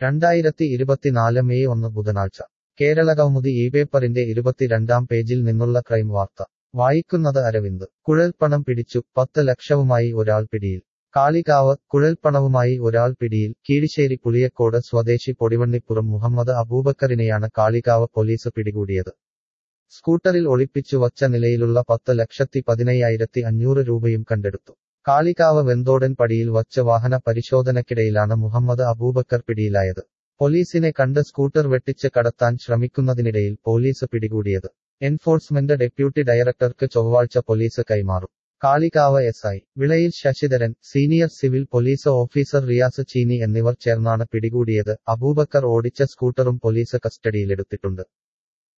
രണ്ടായിരത്തി ഇരുപത്തിനാല് മെയ് ഒന്ന് ബുധനാഴ്ച കേരളകൗമുദി ഈ പേപ്പറിന്റെ ഇരുപത്തിരണ്ടാം പേജിൽ നിന്നുള്ള ക്രൈം വാർത്ത വായിക്കുന്നത് അരവിന്ദ് കുഴൽപ്പണം പിടിച്ചു പത്ത് ലക്ഷവുമായി ഒരാൾ പിടിയിൽ കാളികാവ് കുഴൽപ്പണവുമായി ഒരാൾ പിടിയിൽ കീഴിശ്ശേരി പുളിയക്കോട് സ്വദേശി പൊടിവണ്ണിപ്പുറം മുഹമ്മദ് അബൂബക്കറിനെയാണ് കാളികാവ് പോലീസ് പിടികൂടിയത് സ്കൂട്ടറിൽ ഒളിപ്പിച്ചു വച്ച നിലയിലുള്ള പത്ത് ലക്ഷത്തി പതിനയ്യായിരത്തി അഞ്ഞൂറ് രൂപയും കണ്ടെടുത്തു കാളികാവ് വെന്തോടൻ പടിയിൽ വച്ച് വാഹന പരിശോധനയ്ക്കിടയിലാണ് മുഹമ്മദ് അബൂബക്കർ പിടിയിലായത് പോലീസിനെ കണ്ട് സ്കൂട്ടർ വെട്ടിച്ച് കടത്താൻ ശ്രമിക്കുന്നതിനിടയിൽ പോലീസ് പിടികൂടിയത് എൻഫോഴ്സ്മെന്റ് ഡെപ്യൂട്ടി ഡയറക്ടർക്ക് ചൊവ്വാഴ്ച പോലീസ് കൈമാറും കാളികാവ് എസ് ഐ വിളയിൽ Sasidharan senior civil police officer Riyas Cheeni എന്നിവർ ചേർന്നാണ് പിടികൂടിയത് അബൂബക്കർ ഓടിച്ച സ്കൂട്ടറും പോലീസ് കസ്റ്റഡിയിലെടുത്തിട്ടുണ്ട്